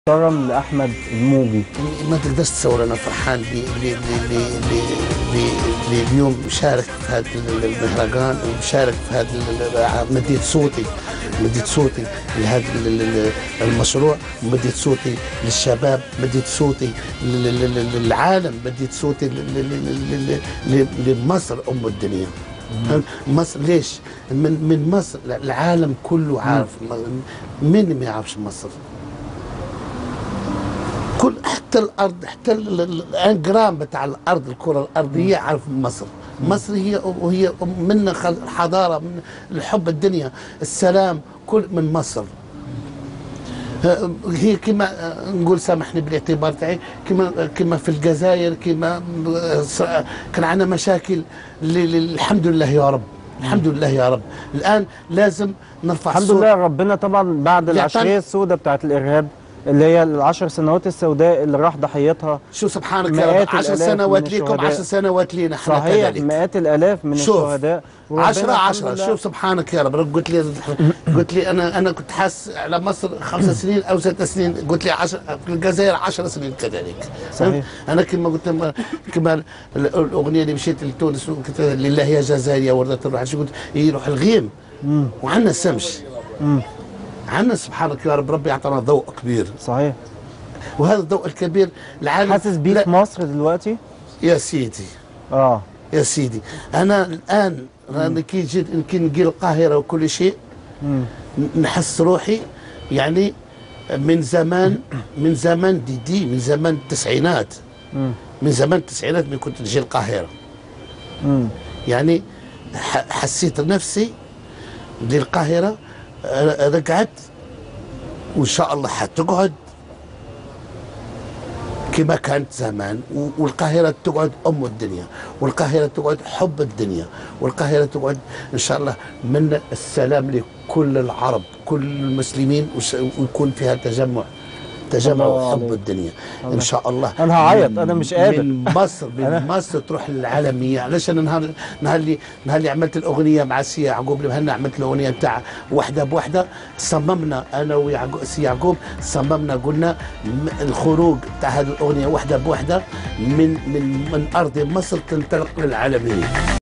محترم لاحمد الموجي ما تقدرش تصور انا فرحان ب- ب- ب- ب- ب- ب- ب- اليوم مشارك في هذا المهرجان ومشارك في هذا ال- مديت صوتي مديت صوتي لهذا ال- ال- المشروع مديت صوتي للشباب مديت صوتي لل- لل- لل- للعالم مديت صوتي لل- لل- لل- لل- لمصر ام الدنيا مصر ليش؟ من من مصر العالم كله عارف مين ما يعرفش مصر؟ كل حتى الارض حتى ال- ال- الانجرام بتاع الارض الكره الارضيه يعرف مصر مصر هي وهي من خل- الحضاره من الحب الدنيا السلام كل من مصر ه- هي كما نقول سامحني بالاعتبار تاعي كما كما في الجزائر كما س- كان عندنا مشاكل ل- ل- الحمد لله يا رب الحمد لله يا رب الان لازم نرفع الحمد الصوت لله ربنا طبعا بعد يعتني- العشريه السوداء بتاعت الارهاب اللي هي العشر سنوات السوداء اللي راح ضحيتها شو سبحانك يا مئات رب 10 الآلاف سنوات من ليكم الشهداء. 10 سنوات لينا احنا صحيح كذلك مئات الالاف من شوف، الشهداء وربنا عشرة الحمد عشرة لله شوف سبحانك يا رب رب قلت لي قلت لي انا انا كنت حاس على مصر خمس سنين او ست سنين قلت لي عشر في الجزائر عشر سنين كذلك صحيح. انا كما قلت لما- كما ال- الاغنيه اللي مشيت لتونس وقلت لله يا جزائر يا ورده الروح شو قلت يروح الغيم وعندنا السمش عندنا سبحانك يا رب ربي يعطينا ضوء كبير صحيح وهذا الضوء الكبير العالم حاسس بيه لا، في مصر دلوقتي يا سيدي اه يا سيدي انا الان انا كي جيت كي نجي القاهره وكل شيء مم. نحس روحي يعني من زمان من زمان دي دي من زمان التسعينات مم. من زمان التسعينات من كنت نجي القاهره مم. يعني ح- حسيت نفسي للقاهره ر- رجعت وان شاء الله حتقعد كما كانت زمان و- والقاهرة تقعد أم الدنيا والقاهرة تقعد حب الدنيا والقاهرة تقعد إن شاء الله من السلام لكل العرب كل المسلمين وس- ويكون فيها تجمع تجمع الله وحب عليك. الدنيا ان شاء الله أنا هعيط، من- أنا مش قادر. من مصر من مصر تروح للعالميه علاش انا نهار نهار اللي نهار اللي عملت الاغنيه مع سي يعقوب المهنا عملت الاغنيه نتاع وحده بوحده صممنا انا ويعقوب سي يعقوب صممنا قلنا م- الخروج تاع هذه الاغنيه وحده بوحده من من من ارض مصر تنطلق للعالميه